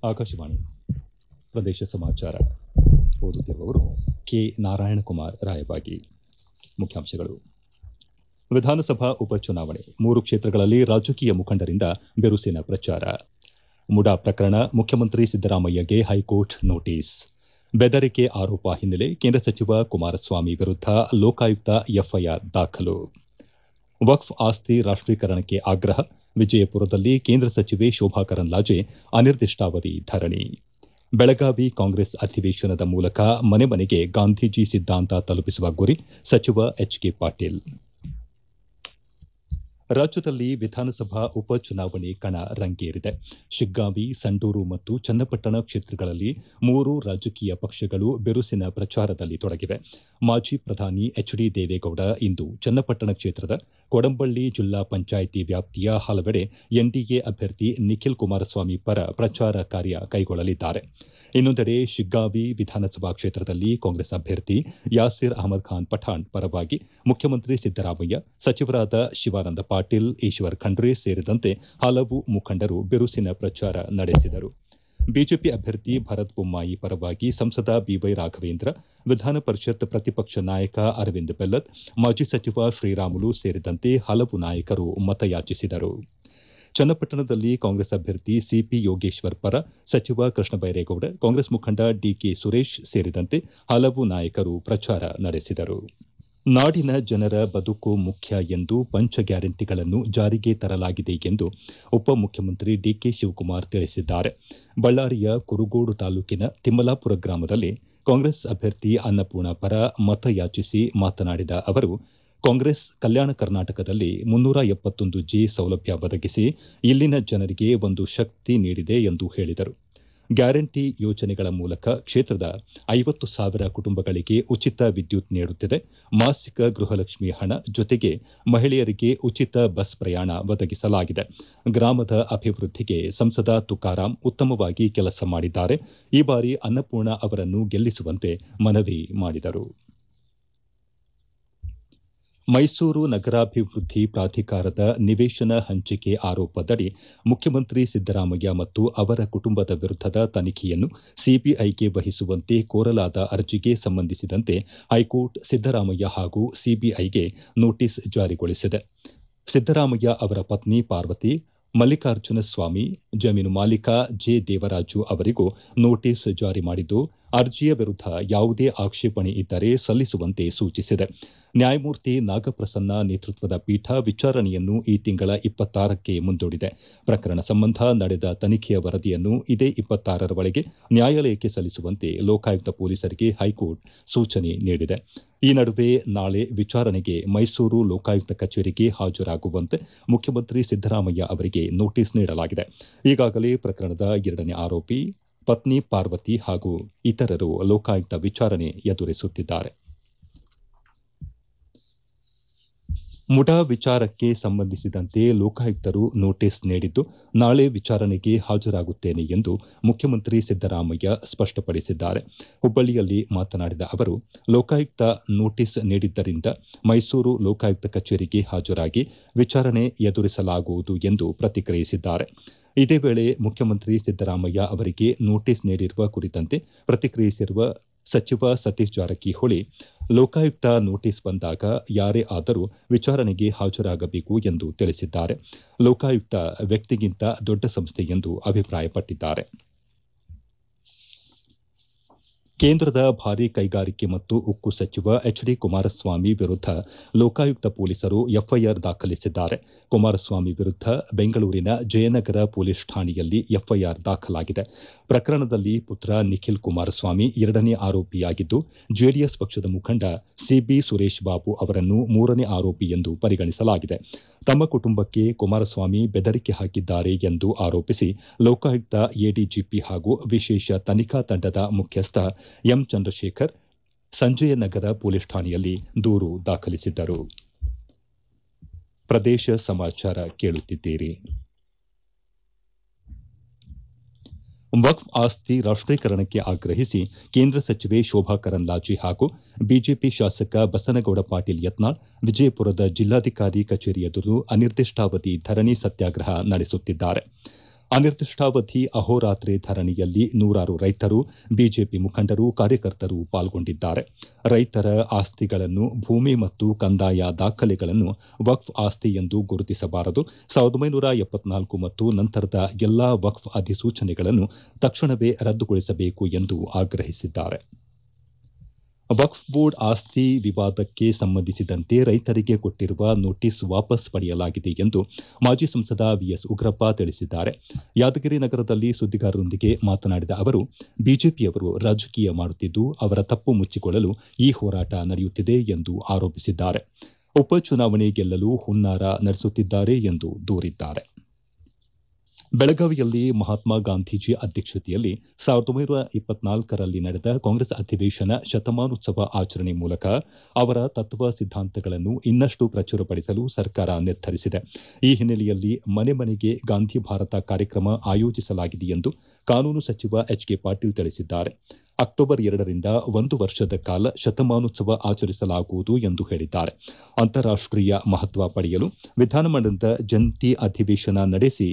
ಆಕಾಶವಾಣಿ ಪ್ರದೇಶ ಸಮಾಚಾರ ಓದುತ್ತಿರುವವರು ಕೆ ನಾರಾಯಣಕುಮಾರ್ ರಾಯಬಾಗಿ ಮುಖ್ಯಾಂಶಗಳು ವಿಧಾನಸಭಾ ಉಪಚುನಾವಣೆ ಮೂರು ಕ್ಷೇತ್ರಗಳಲ್ಲಿ ರಾಜಕೀಯ ಮುಖಂಡರಿಂದ ಬಿರುಸಿನ ಪ್ರಚಾರ ಮುಡಾ ಪ್ರಕರಣ ಮುಖ್ಯಮಂತ್ರಿ ಸಿದ್ದರಾಮಯ್ಯಗೆ ಹೈಕೋರ್ಟ್ ನೋಟಿಸ್ ಬೆದರಿಕೆ ಆರೋಪ ಹಿನ್ನೆಲೆ ಕೇಂದ್ರ ಸಚಿವ ಕುಮಾರಸ್ವಾಮಿ ವಿರುದ್ದ ಲೋಕಾಯುಕ್ತ ಎಫ್ಐಆರ್ ದಾಖಲು ವಕ್ಫ್ ಆಸ್ತಿ ರಾಷ್ಟೀಕರಣಕ್ಕೆ ಆಗ್ರಹ ವಿಜಯಪುರದಲ್ಲಿ ಕೇಂದ್ರ ಸಚಿವೆ ಶೋಭಾ ಕರಂದ್ಲಾಜೆ ಅನಿರ್ದಿಷ್ಟಾವಧಿ ಧರಣಿ ಬೆಳಗಾವಿ ಕಾಂಗ್ರೆಸ್ ಅಧಿವೇಶನದ ಮೂಲಕ ಮನೆ ಮನೆಗೆ ಗಾಂಧೀಜಿ ಸಿದ್ದಾಂತ ತಲುಪಿಸುವ ಗುರಿ ಸಚಿವ ಎಚ್ ಕೆ ಪಾಟೀಲ್ ರಾಜ್ಯದಲ್ಲಿ ವಿಧಾನಸಭಾ ಉಪಚುನಾವಣೆ ಕಣ ರಂಗೇರಿದೆ ಶಿಗ್ಗಾಂವಿ ಸಂಡೂರು ಮತ್ತು ಚನ್ನಪಟ್ಟಣ ಕ್ಷೇತ್ರಗಳಲ್ಲಿ ಮೂರು ರಾಜಕೀಯ ಪಕ್ಷಗಳು ಬಿರುಸಿನ ಪ್ರಚಾರದಲ್ಲಿ ತೊಡಗಿವೆ ಮಾಜಿ ಪ್ರಧಾನಿ ಎಚ್ ಡಿ ದೇವೇಗೌಡ ಇಂದು ಚನ್ನಪಟ್ಟಣ ಕ್ಷೇತ್ರದ ಕೊಡಂಬಳ್ಳಿ ಜಿಲ್ಲಾ ಪಂಚಾಯಿತಿ ವ್ಯಾಪ್ತಿಯ ಹಲವೆಡೆ ಎನ್ಡಿಎ ಅಭ್ಯರ್ಥಿ ನಿಖಿಲ್ ಕುಮಾರಸ್ವಾಮಿ ಪರ ಪ್ರಚಾರ ಕಾರ್ಯ ಕೈಗೊಳ್ಳಲಿದ್ದಾರೆ ಇನ್ನೊಂದೆಡೆ ಶಿಗ್ಗಾಂವಿ ವಿಧಾನಸಭಾ ಕ್ಷೇತ್ರದಲ್ಲಿ ಕಾಂಗ್ರೆಸ್ ಅಭ್ಯರ್ಥಿ ಯಾಸಿರ್ ಅಹಮದ್ ಖಾನ್ ಪಠಾಣ್ ಪರವಾಗಿ ಮುಖ್ಯಮಂತ್ರಿ ಸಿದ್ದರಾಮಯ್ಯ ಸಚಿವರಾದ ಶಿವಾನಂದ ಪಾಟೀಲ್ ಈಶ್ವರ್ ಖಂಡ್ರೆ ಸೇರಿದಂತೆ ಹಲವು ಮುಖಂಡರು ಬಿರುಸಿನ ಪ್ರಚಾರ ನಡೆಸಿದರು ಬಿಜೆಪಿ ಅಭ್ಯರ್ಥಿ ಭರತ್ ಬೊಮ್ಮಾಯಿ ಪರವಾಗಿ ಸಂಸದ ಬಿವೈ ರಾಘವೇಂದ್ರ ವಿಧಾನ ಪರಿಷತ್ ಪ್ರತಿಪಕ್ಷ ನಾಯಕ ಅರವಿಂದ್ ಬೆಲ್ಲದ್ ಮಾಜಿ ಸಚಿವ ಶ್ರೀರಾಮುಲು ಸೇರಿದಂತೆ ಹಲವು ನಾಯಕರು ಮತಯಾಚಿಸಿದರು ಚನ್ನಪಟ್ಟಣದಲ್ಲಿ ಕಾಂಗ್ರೆಸ್ ಅಭ್ಯರ್ಥಿ ಸಿಪಿ ಯೋಗೇಶ್ವರ್ ಪರ ಸಚಿವ ಕೃಷ್ಣ ಬೈರೇಗೌಡ ಕಾಂಗ್ರೆಸ್ ಮುಖಂಡ ಡಿಕೆ ಸುರೇಶ್ ಸೇರಿದಂತೆ ಹಲವು ನಾಯಕರು ಪ್ರಚಾರ ನಡೆಸಿದರು ನಾಡಿನ ಜನರ ಬದುಕು ಮುಖ್ಯ ಎಂದು ಪಂಚ ಗ್ಯಾರಂಟಿಗಳನ್ನು ಜಾರಿಗೆ ತರಲಾಗಿದೆ ಎಂದು ಉಪಮುಖ್ಯಮಂತ್ರಿ ಡಿಕೆ ಶಿವಕುಮಾರ್ ತಿಳಿಸಿದ್ದಾರೆ ಬಳ್ಳಾರಿಯ ಕುರುಗೋಡು ತಾಲೂಕಿನ ತಿಮ್ಮಲಾಪುರ ಗ್ರಾಮದಲ್ಲಿ ಕಾಂಗ್ರೆಸ್ ಅಭ್ಯರ್ಥಿ ಅನ್ನಪೂರ್ಣ ಪರ ಮತಯಾಚಿಸಿ ಮಾತನಾಡಿದ ಅವರು ಕಾಂಗ್ರೆಸ್ ಕಲ್ಯಾಣ ಕರ್ನಾಟಕದಲ್ಲಿ ಮುನ್ನೂರ ಎಪ್ಪತ್ತೊಂದು ಜೆ ಸೌಲಭ್ಯ ಒದಗಿಸಿ ಇಲ್ಲಿನ ಜನರಿಗೆ ಒಂದು ಶಕ್ತಿ ನೀಡಿದೆ ಎಂದು ಹೇಳಿದರು ಗ್ಯಾರಂಟಿ ಯೋಜನೆಗಳ ಮೂಲಕ ಕ್ಷೇತ್ರದ ಐವತ್ತು ಸಾವಿರ ಕುಟುಂಬಗಳಿಗೆ ಉಚಿತ ವಿದ್ಯುತ್ ನೀಡುತ್ತಿದೆ ಮಾಸಿಕ ಗೃಹಲಕ್ಷ್ಮಿ ಹಣ ಜೊತೆಗೆ ಮಹಿಳೆಯರಿಗೆ ಉಚಿತ ಬಸ್ ಪ್ರಯಾಣ ಒದಗಿಸಲಾಗಿದೆ ಗ್ರಾಮದ ಅಭಿವೃದ್ಧಿಗೆ ಸಂಸದ ತುಕಾರಾಂ ಉತ್ತಮವಾಗಿ ಕೆಲಸ ಮಾಡಿದ್ದಾರೆ ಈ ಬಾರಿ ಅನ್ನಪೂರ್ಣ ಅವರನ್ನು ಗೆಲ್ಲಿಸುವಂತೆ ಮನವಿ ಮಾಡಿದರು ಮೈಸೂರು ನಗರಾಭಿವೃದ್ಧಿ ಪ್ರಾಧಿಕಾರದ ನಿವೇಶನ ಹಂಚಿಕೆ ಆರೋಪದಡಿ ಮುಖ್ಯಮಂತ್ರಿ ಸಿದ್ದರಾಮಯ್ಯ ಮತ್ತು ಅವರ ಕುಟುಂಬದ ವಿರುದ್ದದ ತನಿಖೆಯನ್ನು ಸಿಬಿಐಗೆ ವಹಿಸುವಂತೆ ಕೋರಲಾದ ಅರ್ಜಿಗೆ ಸಂಬಂಧಿಸಿದಂತೆ ಹೈಕೋರ್ಟ್ ಸಿದ್ದರಾಮಯ್ಯ ಹಾಗೂ ಸಿಬಿಐಗೆ ನೋಟಿಸ್ ಜಾರಿಗೊಳಿಸಿದೆ ಸಿದ್ದರಾಮಯ್ಯ ಅವರ ಪತ್ನಿ ಪಾರ್ವತಿ ಮಲ್ಲಿಕಾರ್ಜುನ ಸ್ವಾಮಿ ಜಮೀನು ಮಾಲೀಕ ಜೆ ದೇವರಾಜು ಅವರಿಗೂ ನೋಟಿಸ್ ಜಾರಿ ಮಾಡಿದ್ದು ಅರ್ಜಿಯ ವಿರುದ್ದ ಯಾವುದೇ ಆಕ್ಷೇಪಣೆ ಇದ್ದರೆ ಸಲ್ಲಿಸುವಂತೆ ಸೂಚಿಸಿದೆ ನ್ಯಾಯಮೂರ್ತಿ ನಾಗಪ್ರಸನ್ನ ನೇತೃತ್ವದ ಪೀಠ ವಿಚಾರಣೆಯನ್ನು ಈ ತಿಂಗಳ ಇಪ್ಪತ್ತಾರಕ್ಕೆ ಮುಂದೂಡಿದೆ ಪ್ರಕರಣ ಸಂಬಂಧ ನಡೆದ ತನಿಖೆಯ ವರದಿಯನ್ನು ಇದೇ ಇಪ್ಪತ್ತಾರರ ಒಳಗೆ ನ್ಯಾಯಾಲಯಕ್ಕೆ ಸಲ್ಲಿಸುವಂತೆ ಲೋಕಾಯುಕ್ತ ಪೊಲೀಸರಿಗೆ ಹೈಕೋರ್ಟ್ ಸೂಚನೆ ನೀಡಿದೆ ಈ ನಡುವೆ ನಾಳೆ ವಿಚಾರಣೆಗೆ ಮೈಸೂರು ಲೋಕಾಯುಕ್ತ ಕಚೇರಿಗೆ ಹಾಜರಾಗುವಂತೆ ಮುಖ್ಯಮಂತ್ರಿ ಸಿದ್ದರಾಮಯ್ಯ ಅವರಿಗೆ ನೋಟಿಸ್ ನೀಡಲಾಗಿದೆ ಈಗಾಗಲೇ ಪ್ರಕರಣದ ಎರಡನೇ ಆರೋಪಿ ಪತ್ನಿ ಪಾರ್ವತಿ ಹಾಗೂ ಇತರರು ಲೋಕಾಯುಕ್ತ ವಿಚಾರಣೆ ಎದುರಿಸುತ್ತಿದ್ದಾರೆ ಮುಡಾ ವಿಚಾರಕ್ಕೆ ಸಂಬಂಧಿಸಿದಂತೆ ಲೋಕಾಯುಕ್ತರು ನೋಟಿಸ್ ನೀಡಿದ್ದು ನಾಳೆ ವಿಚಾರಣೆಗೆ ಹಾಜರಾಗುತ್ತೇನೆ ಎಂದು ಮುಖ್ಯಮಂತ್ರಿ ಸಿದ್ದರಾಮಯ್ಯ ಸ್ಪಷ್ಟಪಡಿಸಿದ್ದಾರೆ ಹುಬ್ಬಳ್ಳಿಯಲ್ಲಿ ಮಾತನಾಡಿದ ಅವರು ಲೋಕಾಯುಕ್ತ ನೋಟಿಸ್ ನೀಡಿದ್ದರಿಂದ ಮೈಸೂರು ಲೋಕಾಯುಕ್ತ ಕಚೇರಿಗೆ ಹಾಜರಾಗಿ ವಿಚಾರಣೆ ಎದುರಿಸಲಾಗುವುದು ಎಂದು ಪ್ರತಿಕ್ರಿಯಿಸಿದ್ದಾರೆ ಇದೇ ವೇಳೆ ಮುಖ್ಯಮಂತ್ರಿ ಸಿದ್ದರಾಮಯ್ಯ ಅವರಿಗೆ ನೋಟಿಸ್ ನೀಡಿರುವ ಕುರಿತಂತೆ ಪ್ರತಿಕ್ರಿಯಿಸಿರುವ ಸಚಿವ ಸತೀಶ್ ಜಾರಕಿಹೊಳಿ ಲೋಕಾಯುಕ್ತ ನೋಟಿಸ್ ಬಂದಾಗ ಯಾರೇ ಆದರೂ ವಿಚಾರಣೆಗೆ ಹಾಜರಾಗಬೇಕು ಎಂದು ತಿಳಿಸಿದ್ದಾರೆ ಲೋಕಾಯುಕ್ತ ವ್ಯಕ್ತಿಗಿಂತ ದೊಡ್ಡ ಸಂಸ್ಥೆ ಎಂದು ಅಭಿಪ್ರಾಯಪಟ್ಟಿದ್ದಾರೆ ಕೇಂದ್ರದ ಭಾರೀ ಕೈಗಾರಿಕೆ ಮತ್ತು ಉಕ್ಕು ಸಚಿವ ಎಚ್ ಡಿ ಕುಮಾರಸ್ವಾಮಿ ವಿರುದ್ದ ಲೋಕಾಯುಕ್ತ ಪೊಲೀಸರು ಎಫ್ಐಆರ್ ದಾಖಲಿಸಿದ್ದಾರೆ ಕುಮಾರಸ್ವಾಮಿ ವಿರುದ್ದ ಬೆಂಗಳೂರಿನ ಜಯನಗರ ಪೊಲೀಸ್ ಠಾಣೆಯಲ್ಲಿ ಎಫ್ಐಆರ್ ದಾಖಲಾಗಿದೆ ಪ್ರಕರಣದಲ್ಲಿ ಪುತ್ರ ನಿಖಿಲ್ ಕುಮಾರಸ್ವಾಮಿ ಎರಡನೇ ಆರೋಪಿಯಾಗಿದ್ದು ಜೆಡಿಎಸ್ ಪಕ್ಷದ ಮುಖಂಡ ಸಿಬಿ ಸುರೇಶ್ ಬಾಬು ಅವರನ್ನು ಮೂರನೇ ಆರೋಪಿ ಎಂದು ಪರಿಗಣಿಸಲಾಗಿದೆ ತಮ್ಮ ಕುಟುಂಬಕ್ಕೆ ಕುಮಾರಸ್ವಾಮಿ ಬೆದರಿಕೆ ಹಾಕಿದ್ದಾರೆ ಎಂದು ಆರೋಪಿಸಿ ಲೋಕಾಯುಕ್ತ ಎಡಿಜಿಪಿ ಹಾಗೂ ವಿಶೇಷ ತನಿಖಾ ತಂಡದ ಮುಖ್ಯಸ್ಥ ಎಂ ಚಂದ್ರಶೇಖರ್ ಸಂಜಯನಗರ ಪೊಲೀಸ್ ಠಾಣೆಯಲ್ಲಿ ದೂರು ದಾಖಲಿಸಿದ್ದರು ಪ್ರದೇಶ ಸಮಾಚಾರ ಕೇಳುತ್ತಿದ್ದೀರಿ ವಕ್ಫ್ ಆಸ್ತಿ ರಾಷ್ಟೀಕರಣಕ್ಕೆ ಆಗ್ರಹಿಸಿ ಕೇಂದ್ರ ಸಚಿವೆ ಶೋಭಾ ಕರಂದ್ಲಾಜೆ ಹಾಗೂ ಬಿಜೆಪಿ ಶಾಸಕ ಬಸನಗೌಡ ಪಾಟೀಲ್ ಯತ್ನಾಳ್ ವಿಜಯಪುರದ ಜಿಲ್ಲಾಧಿಕಾರಿ ಕಚೇರಿ ಎದುರು ಅನಿರ್ದಿಷ್ಟಾವಧಿ ಧರಣಿ ಸತ್ಯಾಗ್ರಹ ನಡೆಸುತ್ತಿದ್ದಾರೆ ಅನಿರ್ದಿಷ್ಟಾವಧಿ ಅಹೋರಾತ್ರಿ ಧರಣಿಯಲ್ಲಿ ನೂರಾರು ರೈತರು ಬಿಜೆಪಿ ಮುಖಂಡರು ಕಾರ್ಯಕರ್ತರು ಪಾಲ್ಗೊಂಡಿದ್ದಾರೆ ರೈತರ ಆಸ್ತಿಗಳನ್ನು ಭೂಮಿ ಮತ್ತು ಕಂದಾಯ ದಾಖಲೆಗಳನ್ನು ವಕ್ಫ್ ಆಸ್ತಿ ಎಂದು ಗುರುತಿಸಬಾರದು ಸಾವಿರದ ಒಂಬೈನೂರ ಎಪ್ಪತ್ನಾಲ್ಕು ಮತ್ತು ನಂತರದ ಎಲ್ಲಾ ವಕ್ಫ್ ಅಧಿಸೂಚನೆಗಳನ್ನು ತಕ್ಷಣವೇ ರದ್ದುಗೊಳಿಸಬೇಕು ಎಂದು ಆಗ್ರಹಿಸಿದ್ದಾರೆ ವಕ್ಫ್ ಬೋರ್ಡ್ ಆಸ್ತಿ ವಿವಾದಕ್ಕೆ ಸಂಬಂಧಿಸಿದಂತೆ ರೈತರಿಗೆ ಕೊಟ್ಟಿರುವ ನೋಟಿಸ್ ವಾಪಸ್ ಪಡೆಯಲಾಗಿದೆ ಎಂದು ಮಾಜಿ ಸಂಸದ ವಿಎಸ್ ಉಗ್ರಪ್ಪ ತಿಳಿಸಿದ್ದಾರೆ ಯಾದಗಿರಿ ನಗರದಲ್ಲಿ ಸುದ್ದಿಗಾರರೊಂದಿಗೆ ಮಾತನಾಡಿದ ಅವರು ಬಿಜೆಪಿಯವರು ರಾಜಕೀಯ ಮಾಡುತ್ತಿದ್ದು ಅವರ ತಪ್ಪು ಮುಚ್ಚಿಕೊಳ್ಳಲು ಈ ಹೋರಾಟ ನಡೆಯುತ್ತಿದೆ ಎಂದು ಆರೋಪಿಸಿದ್ದಾರೆ ಉಪಚುನಾವಣೆ ಗೆಲ್ಲಲು ಹುನ್ನಾರ ನಡೆಸುತ್ತಿದ್ದಾರೆ ಎಂದು ದೂರಿದ್ದಾರೆ ಬೆಳಗಾವಿಯಲ್ಲಿ ಮಹಾತ್ಮ ಗಾಂಧೀಜಿ ಅಧ್ಯಕ್ಷತೆಯಲ್ಲಿ ಸಾವಿರದ ಒಂಬೈನೂರ ಇಪ್ಪತ್ನಾಲ್ಕರಲ್ಲಿ ನಡೆದ ಕಾಂಗ್ರೆಸ್ ಅಧಿವೇಶನ ಶತಮಾನೋತ್ಸವ ಆಚರಣೆ ಮೂಲಕ ಅವರ ತತ್ವ ಸಿದ್ದಾಂತಗಳನ್ನು ಇನ್ನಷ್ಟು ಪ್ರಚುರಪಡಿಸಲು ಸರ್ಕಾರ ನಿರ್ಧರಿಸಿದೆ ಈ ಹಿನ್ನೆಲೆಯಲ್ಲಿ ಮನೆ ಮನೆಗೆ ಗಾಂಧಿ ಭಾರತ ಕಾರ್ಯಕ್ರಮ ಆಯೋಜಿಸಲಾಗಿದೆ ಎಂದು ಕಾನೂನು ಸಚಿವ ಎಚ್ ಕೆ ಪಾಟೀಲ್ ತಿಳಿಸಿದ್ದಾರೆ ಅಕ್ಟೋಬರ್ ಎರಡರಿಂದ ಒಂದು ವರ್ಷದ ಕಾಲ ಶತಮಾನೋತ್ಸವ ಆಚರಿಸಲಾಗುವುದು ಎಂದು ಹೇಳಿದ್ದಾರೆ ಅಂತಾರಾಷ್ಟೀಯ ಮಹತ್ವ ಪಡೆಯಲು ವಿಧಾನಮಂಡಲದ ಜಂಟಿ ಅಧಿವೇಶನ ನಡೆಸಿ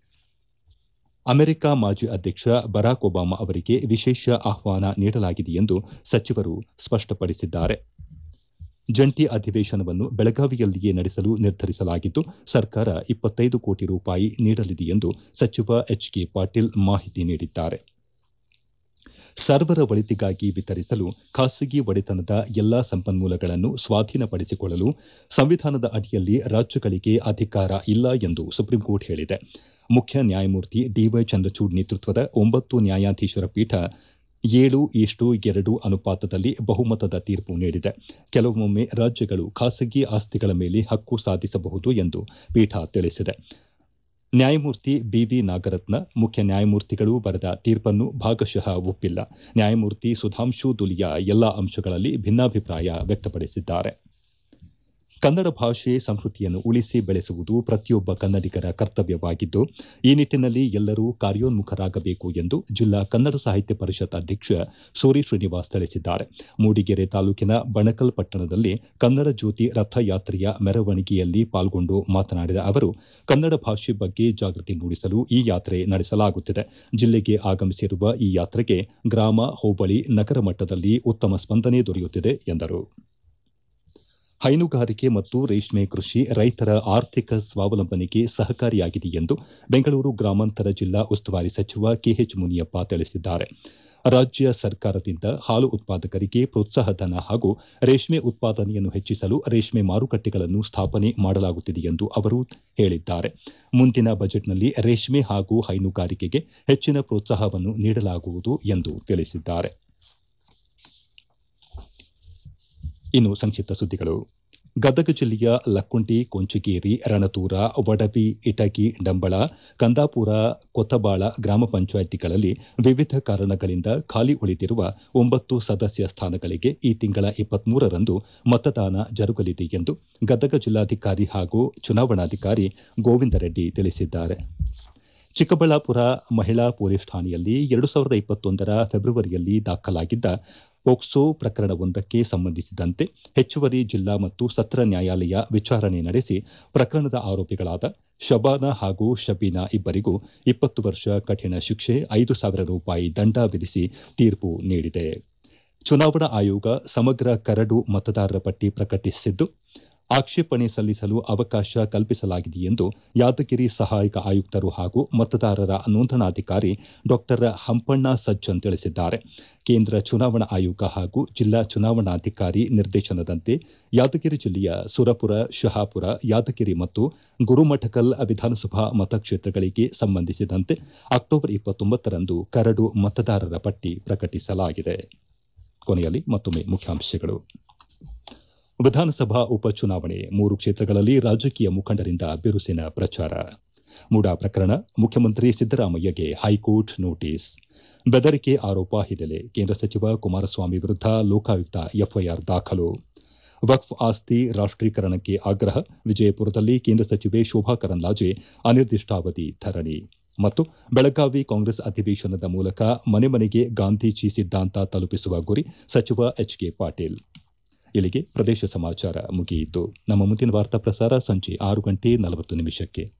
ಅಮೆರಿಕ ಮಾಜಿ ಅಧ್ಯಕ್ಷ ಬರಾಕ್ ಒಬಾಮಾ ಅವರಿಗೆ ವಿಶೇಷ ಆಹ್ವಾನ ನೀಡಲಾಗಿದೆ ಎಂದು ಸಚಿವರು ಸ್ಪಷ್ಟಪಡಿಸಿದ್ದಾರೆ ಜಂಟಿ ಅಧಿವೇಶನವನ್ನು ಬೆಳಗಾವಿಯಲ್ಲಿಯೇ ನಡೆಸಲು ನಿರ್ಧರಿಸಲಾಗಿದ್ದು ಸರ್ಕಾರ ಇಪ್ಪತ್ತೈದು ಕೋಟಿ ರೂಪಾಯಿ ನೀಡಲಿದೆ ಎಂದು ಸಚಿವ ಎಚ್ ಕೆ ಪಾಟೀಲ್ ಮಾಹಿತಿ ನೀಡಿದ್ದಾರೆ ಸರ್ವರ ಒಳಿತಿಗಾಗಿ ವಿತರಿಸಲು ಖಾಸಗಿ ಒಡೆತನದ ಎಲ್ಲಾ ಸಂಪನ್ಮೂಲಗಳನ್ನು ಸ್ವಾಧೀನಪಡಿಸಿಕೊಳ್ಳಲು ಸಂವಿಧಾನದ ಅಡಿಯಲ್ಲಿ ರಾಜ್ಯಗಳಿಗೆ ಅಧಿಕಾರ ಇಲ್ಲ ಎಂದು ಸುಪ್ರೀಂಕೋರ್ಟ್ ಹೇಳಿದೆ ಮುಖ್ಯ ನ್ಯಾಯಮೂರ್ತಿ ಡಿವೈ ಚಂದ್ರಚೂಡ್ ನೇತೃತ್ವದ ಒಂಬತ್ತು ನ್ಯಾಯಾಧೀಶರ ಪೀಠ ಏಳು ಇಷ್ಟು ಎರಡು ಅನುಪಾತದಲ್ಲಿ ಬಹುಮತದ ತೀರ್ಪು ನೀಡಿದೆ ಕೆಲವೊಮ್ಮೆ ರಾಜ್ಯಗಳು ಖಾಸಗಿ ಆಸ್ತಿಗಳ ಮೇಲೆ ಹಕ್ಕು ಸಾಧಿಸಬಹುದು ಎಂದು ಪೀಠ ತಿಳಿಸಿದೆ ನ್ಯಾಯಮೂರ್ತಿ ಬಿವಿ ನಾಗರತ್ನ ಮುಖ್ಯ ನ್ಯಾಯಮೂರ್ತಿಗಳು ಬರೆದ ತೀರ್ಪನ್ನು ಭಾಗಶಃ ಒಪ್ಪಿಲ್ಲ ನ್ಯಾಯಮೂರ್ತಿ ಸುಧಾಂಶು ದುಲಿಯಾ ಎಲ್ಲಾ ಅಂಶಗಳಲ್ಲಿ ಭಿನ್ನಾಭಿಪ್ರಾಯ ವ್ಯಕ್ತಪಡಿಸಿದ್ದಾರೆ ಕನ್ನಡ ಭಾಷೆ ಸಂಸ್ಕೃತಿಯನ್ನು ಉಳಿಸಿ ಬೆಳೆಸುವುದು ಪ್ರತಿಯೊಬ್ಬ ಕನ್ನಡಿಗರ ಕರ್ತವ್ಯವಾಗಿದ್ದು ಈ ನಿಟ್ಟಿನಲ್ಲಿ ಎಲ್ಲರೂ ಕಾರ್ಯೋನ್ಮುಖರಾಗಬೇಕು ಎಂದು ಜಿಲ್ಲಾ ಕನ್ನಡ ಸಾಹಿತ್ಯ ಪರಿಷತ್ ಅಧ್ಯಕ್ಷ ಸೂರಿ ಶ್ರೀನಿವಾಸ್ ತಿಳಿಸಿದ್ದಾರೆ ಮೂಡಿಗೆರೆ ತಾಲೂಕಿನ ಬಣಕಲ್ ಪಟ್ಟಣದಲ್ಲಿ ಕನ್ನಡ ಜ್ಯೋತಿ ರಥಯಾತ್ರೆಯ ಮೆರವಣಿಗೆಯಲ್ಲಿ ಪಾಲ್ಗೊಂಡು ಮಾತನಾಡಿದ ಅವರು ಕನ್ನಡ ಭಾಷೆ ಬಗ್ಗೆ ಜಾಗೃತಿ ಮೂಡಿಸಲು ಈ ಯಾತ್ರೆ ನಡೆಸಲಾಗುತ್ತಿದೆ ಜಿಲ್ಲೆಗೆ ಆಗಮಿಸಿರುವ ಈ ಯಾತ್ರೆಗೆ ಗ್ರಾಮ ಹೋಬಳಿ ನಗರ ಮಟ್ಟದಲ್ಲಿ ಉತ್ತಮ ಸ್ಪಂದನೆ ದೊರೆಯುತ್ತಿದೆ ಎಂದರು ಹೈನುಗಾರಿಕೆ ಮತ್ತು ರೇಷ್ಮೆ ಕೃಷಿ ರೈತರ ಆರ್ಥಿಕ ಸ್ವಾವಲಂಬನೆಗೆ ಸಹಕಾರಿಯಾಗಿದೆ ಎಂದು ಬೆಂಗಳೂರು ಗ್ರಾಮಾಂತರ ಜಿಲ್ಲಾ ಉಸ್ತುವಾರಿ ಸಚಿವ ಕೆಎಚ್ ಮುನಿಯಪ್ಪ ತಿಳಿಸಿದ್ದಾರೆ ರಾಜ್ಯ ಸರ್ಕಾರದಿಂದ ಹಾಲು ಉತ್ಪಾದಕರಿಗೆ ಪ್ರೋತ್ಸಾಹಧನ ಹಾಗೂ ರೇಷ್ಮೆ ಉತ್ಪಾದನೆಯನ್ನು ಹೆಚ್ಚಿಸಲು ರೇಷ್ಮೆ ಮಾರುಕಟ್ಟೆಗಳನ್ನು ಸ್ಥಾಪನೆ ಮಾಡಲಾಗುತ್ತಿದೆ ಎಂದು ಅವರು ಹೇಳಿದ್ದಾರೆ ಮುಂದಿನ ಬಜೆಟ್ನಲ್ಲಿ ರೇಷ್ಮೆ ಹಾಗೂ ಹೈನುಗಾರಿಕೆಗೆ ಹೆಚ್ಚಿನ ಪ್ರೋತ್ಸಾಹವನ್ನು ನೀಡಲಾಗುವುದು ಎಂದು ತಿಳಿಸಿದ್ದಾರೆ ಇನ್ನು ಸಂಕ್ಷಿಪ್ತ ಸುದ್ದಿಗಳು ಗದಗ ಜಿಲ್ಲೆಯ ಲಕ್ಕುಂಡಿ ಕೊಂಚಗೇರಿ ರಣತೂರ ವಡವಿ ಇಟಗಿ ಡಂಬಳ ಕಂದಾಪುರ ಕೊತ್ತಬಾಳ ಗ್ರಾಮ ಪಂಚಾಯಿತಿಗಳಲ್ಲಿ ವಿವಿಧ ಕಾರಣಗಳಿಂದ ಖಾಲಿ ಉಳಿದಿರುವ ಒಂಬತ್ತು ಸದಸ್ಯ ಸ್ಥಾನಗಳಿಗೆ ಈ ತಿಂಗಳ ಇಪ್ಪತ್ಮೂರರಂದು ಮತದಾನ ಜರುಗಲಿದೆ ಎಂದು ಗದಗ ಜಿಲ್ಲಾಧಿಕಾರಿ ಹಾಗೂ ಚುನಾವಣಾಧಿಕಾರಿ ಗೋವಿಂದ ರೆಡ್ಡಿ ತಿಳಿಸಿದ್ದಾರೆ ಚಿಕ್ಕಬಳ್ಳಾಪುರ ಮಹಿಳಾ ಪೊಲೀಸ್ ಠಾಣೆಯಲ್ಲಿ ಎರಡು ಸಾವಿರದ ಇಪ್ಪತ್ತೊಂದರ ಫೆಬ್ರವರಿಯಲ್ಲಿ ದಾಖಲಾಗಿದ್ದ ಪೋಕ್ಸೋ ಪ್ರಕರಣವೊಂದಕ್ಕೆ ಸಂಬಂಧಿಸಿದಂತೆ ಹೆಚ್ಚುವರಿ ಜಿಲ್ಲಾ ಮತ್ತು ಸತ್ರ ನ್ಯಾಯಾಲಯ ವಿಚಾರಣೆ ನಡೆಸಿ ಪ್ರಕರಣದ ಆರೋಪಿಗಳಾದ ಶಬಾನಾ ಹಾಗೂ ಶಬೀನಾ ಇಬ್ಬರಿಗೂ ಇಪ್ಪತ್ತು ವರ್ಷ ಕಠಿಣ ಶಿಕ್ಷೆ ಐದು ಸಾವಿರ ರೂಪಾಯಿ ದಂಡ ವಿಧಿಸಿ ತೀರ್ಪು ನೀಡಿದೆ ಚುನಾವಣಾ ಆಯೋಗ ಸಮಗ್ರ ಕರಡು ಮತದಾರರ ಪಟ್ಟಿ ಪ್ರಕಟಿಸಿದ್ದು ಆಕ್ಷೇಪಣೆ ಸಲ್ಲಿಸಲು ಅವಕಾಶ ಕಲ್ಪಿಸಲಾಗಿದೆ ಎಂದು ಯಾದಗಿರಿ ಸಹಾಯಕ ಆಯುಕ್ತರು ಹಾಗೂ ಮತದಾರರ ನೋಂದಣಾಧಿಕಾರಿ ಡಾ ಹಂಪಣ್ಣ ಸಜ್ಜನ್ ತಿಳಿಸಿದ್ದಾರೆ ಕೇಂದ್ರ ಚುನಾವಣಾ ಆಯೋಗ ಹಾಗೂ ಜಿಲ್ಲಾ ಚುನಾವಣಾಧಿಕಾರಿ ನಿರ್ದೇಶನದಂತೆ ಯಾದಗಿರಿ ಜಿಲ್ಲೆಯ ಸುರಪುರ ಶಹಾಪುರ ಯಾದಗಿರಿ ಮತ್ತು ಗುರುಮಠಕಲ್ ವಿಧಾನಸಭಾ ಮತಕ್ಷೇತ್ರಗಳಿಗೆ ಸಂಬಂಧಿಸಿದಂತೆ ಅಕ್ಟೋಬರ್ ಇಪ್ಪತ್ತೊಂಬತ್ತರಂದು ಕರಡು ಮತದಾರರ ಪಟ್ಟಿ ಪ್ರಕಟಿಸಲಾಗಿದೆ ಕೊನೆಯಲ್ಲಿ ಮತ್ತೊಮ್ಮೆ ಮುಖ್ಯಾಂಶಗಳು ವಿಧಾನಸಭಾ ಉಪಚುನಾವಣೆ ಮೂರು ಕ್ಷೇತ್ರಗಳಲ್ಲಿ ರಾಜಕೀಯ ಮುಖಂಡರಿಂದ ಬಿರುಸಿನ ಪ್ರಚಾರ ಮೂಡಾ ಪ್ರಕರಣ ಮುಖ್ಯಮಂತ್ರಿ ಸಿದ್ದರಾಮಯ್ಯಗೆ ಹೈಕೋರ್ಟ್ ನೋಟಿಸ್ ಬೆದರಿಕೆ ಆರೋಪ ಹಿನ್ನೆಲೆ ಕೇಂದ್ರ ಸಚಿವ ಕುಮಾರಸ್ವಾಮಿ ವಿರುದ್ಧ ಲೋಕಾಯುಕ್ತ ಎಫ್ಐಆರ್ ದಾಖಲು ವಕ್ಫ್ ಆಸ್ತಿ ರಾಷ್ಟೀಕರಣಕ್ಕೆ ಆಗ್ರಹ ವಿಜಯಪುರದಲ್ಲಿ ಕೇಂದ್ರ ಸಚಿವೆ ಶೋಭಾ ಕರಂದ್ಲಾಜೆ ಅನಿರ್ದಿಷ್ಟಾವಧಿ ಧರಣಿ ಮತ್ತು ಬೆಳಗಾವಿ ಕಾಂಗ್ರೆಸ್ ಅಧಿವೇಶನದ ಮೂಲಕ ಮನೆ ಮನೆಗೆ ಗಾಂಧೀಜಿ ಸಿದ್ದಾಂತ ತಲುಪಿಸುವ ಗುರಿ ಸಚಿವ ಎಚ್ ಕೆ ಪಾಟೀಲ್ ಇಲ್ಲಿಗೆ ಪ್ರದೇಶ ಸಮಾಚಾರ ಮುಗಿಯಿತು ನಮ್ಮ ಮುಂದಿನ ವಾರ್ತಾ ಪ್ರಸಾರ ಸಂಜೆ ಆರು ಗಂಟೆ ನಲವತ್ತು ನಿಮಿಷಕ್ಕೆ